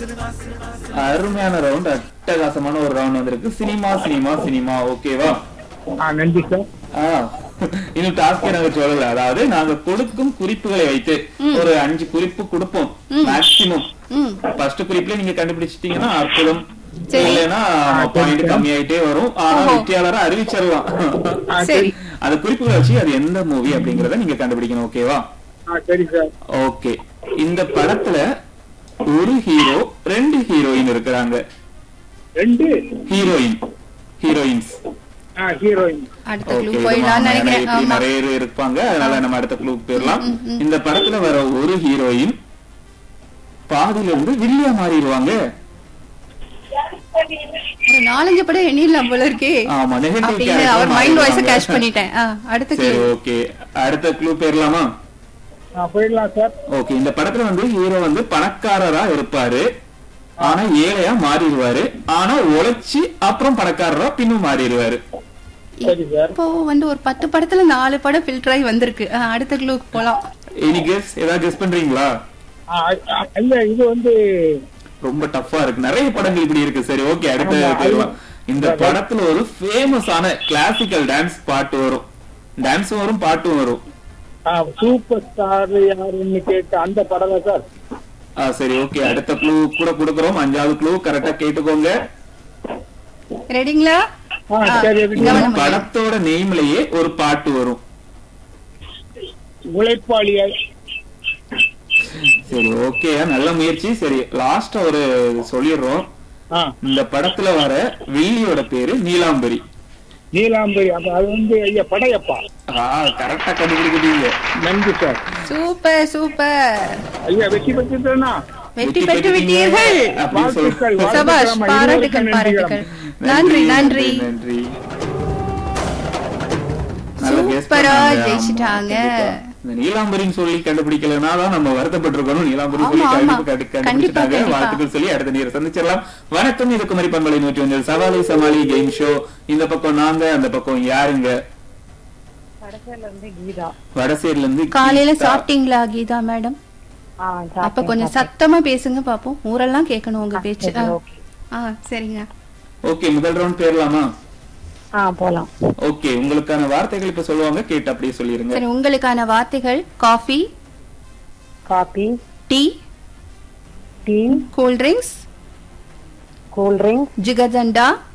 அருமையான ரவுண்ட் அட்டகாசமான ஒரு ரவுண்ட் வந்திருக்கு சினிமா சினிமா சினிமா ஓகேவா ஆ நன்றி சார் ஆ, இன்னும் டாஸ்கே நாங்க சொல்லல அதாவது நாங்க கொடுக்கும் குறிப்புகளை வைத்து ஒரு அஞ்சு குறிப்பு கொடுப்போம் மேக்சிமம் ம் ஃபர்ஸ்ட் குறிப்புல நீங்க கண்டுபிடிச்சிட்டீங்கன்னா அற்புதம் சரி. இல்லைன்னா பாயிண்ட் கம்மியாயிட்டே வரும் ஆனா ஓஹோ. வெற்றியாளரை அறிவிச்சிடலாம் ஆ சரி சரி அந்த குறிப்புகளை வச்சு அது எந்த மூவி அப்படிங்கறத நீங்க கண்டுபிடிக்கணும் ஓகேவா ஆ சரி சார் ஓகே இந்த படத்துல ஒரு ஹீரோ ரெண்டு ஹீரோயின் இருக்கிறாங்க ரெண்டு ஹீரோயின் ஹீரோயின்ஸ் ஆ ஹீரோயின் அடுத்த ஓகே க்ளூ போயிடலாம்னு நினைக்கிறேன் ஆமா நிறைய பேர் இருப்பாங்க அதனால நம்ம அடுத்த க்ளூ போயிடலாம் இந்த படத்துல வர ஒரு ஹீரோயின் பாதியில இருந்து வில்லியா மாறிடுவாங்க ஒரு நாலஞ்சு படம் எண்ணிடலாம் போல இருக்கே ஆமா நெகட்டிவ் அப்படின்னு அவர் மைண்ட் வாய்ஸ் கேட்ச் பண்ணிட்டேன் ஆ, அடுத்த சரி க்ளூ ஓகே அடுத்த க்ளூ போயிடலாமா ஆ போயிடலாம் சார் ஓகே இந்த படத்துல வந்து ஹீரோ வந்து பணக்காரரா இருப்பாரு ஆனா ஏழையா மாறிடுவாரு ஆனா உழைச்சி அப்புறம் பணக்காரரா பின்னும் மாறிடுவாரு சரி சார் இப்போ வந்து ஒரு பத்து படத்துல நாலு படம் ஃபில்டர் ஆகி வந்திருக்கு ஆ, அடுத்த க்ளூக்கு போலாம் எனி கெஸ் ஏதாவது கெஸ் பண்றீங்களா ஆ, ஆ, இல்ல இது வந்து ரொம்ப டஃப்பா இருக்கு நிறைய படங்கள் இப்படி இருக்கு சரி ஓகே அடுத்த ஆமா, போயிடலாம். அது- இந்த படத்துல ஒரு ஃபேமஸான கிளாசிக்கல் டான்ஸ் பாட்டு வரும் டான்ஸும் வரும் பாட்டும் வரும் ஆ, சூப்பர் ஸ்டார் யாருன்னு கேட்ட அந்த படம் தான் சார் ஆ, சரி ஓகே அடுத்த க்ளூ கூட கொடுக்கறோம் அஞ்சாவது க்ளூ கரெக்டா கேட்டுக்கோங்க ரெடிங்களா ஆ சரி இங்க இந்த நம்ம- படத்தோட நேம்லயே ஒரு பாட்டு வரும் உழைப்பாளியா சரி ஓகே நல்ல முயற்சி சரி லாஸ்டா ஒரு சொல்லிடுறோம் ஆ இந்த படத்துல வர வில்லியோட பேரு நீலாம்பரி நீலாம்பரி அப்ப அது வந்து ஐயா படையப்பா ஆ கரெக்டா கண்டுபிடிக்கிறீங்க நன்றி சார் சூப்பர் சூப்பர் ஐயா வெற்றி பெற்றுட்டேனா வெற்றி பெற்று விட்டீர்கள் அப்படின்னு சொல்லி- வாழ்த்துக்கள், சபாஷ் வாழ்த்துக்கள், பாராட்டுகள் இருவருக்கும் பாராட்டுகள் நன்றி நன்றி நன்றி நல்ல guess சூப்பரா பண்ணாங்க. ஆமா, ஜெயிச்சிட்டாங்க. கண்டிப்பா. இந்த நீலாம்பரின்னு சொல்லி கண்டுபிடிக்கலனா தான் நம்ம வருத்தப்பட்டிருக்கணும் நீலாம்பரி சொல்லி ஆமா, ஆமா. கண்டு- கண்டு- கண்டிப்பா, கண்டுபிடிச்சிட்டாங்க கண்டிப்பா. வாழ்த்துக்கள் சொல்லி அடுத்த நேரம் சந்திச்சிடலாம் வணக்கம் இது குமரி பண்பலை நூற்றி ஒன்றில் சவாலி சமாளி கேம் ஷோ இந்த பக்கம் நாங்க அந்த பக்கம் யாருங்க கடைசியில இருந்து கீதா வடசேரில இருந்து காலையில கீதா. சாப்பிட்டீங்களா கீதா மேடம் ஆ, அப்ப சாப்பிட்டேன், கொஞ்சம் சாப்பிட்டேன். சத்தமா பேசுங்க பாப்போம் ஊரெல்லாம் கேட்கணும் உங்க பேச்சு ஆ. சரி, ஓகே. ஆ சரிங்க ஓகே முதல் ரவுண்ட் பேரலாமா ஆ போலாம் ஓகே உங்களுக்கான வார்த்தைகள் இப்ப சொல்லுவாங்க கேட்டு அப்படியே சொல்லிருங்க சரி உங்களுக்கான வார்த்தைகள் coffee coffee tea tea cool drinks cool drink jigarthanda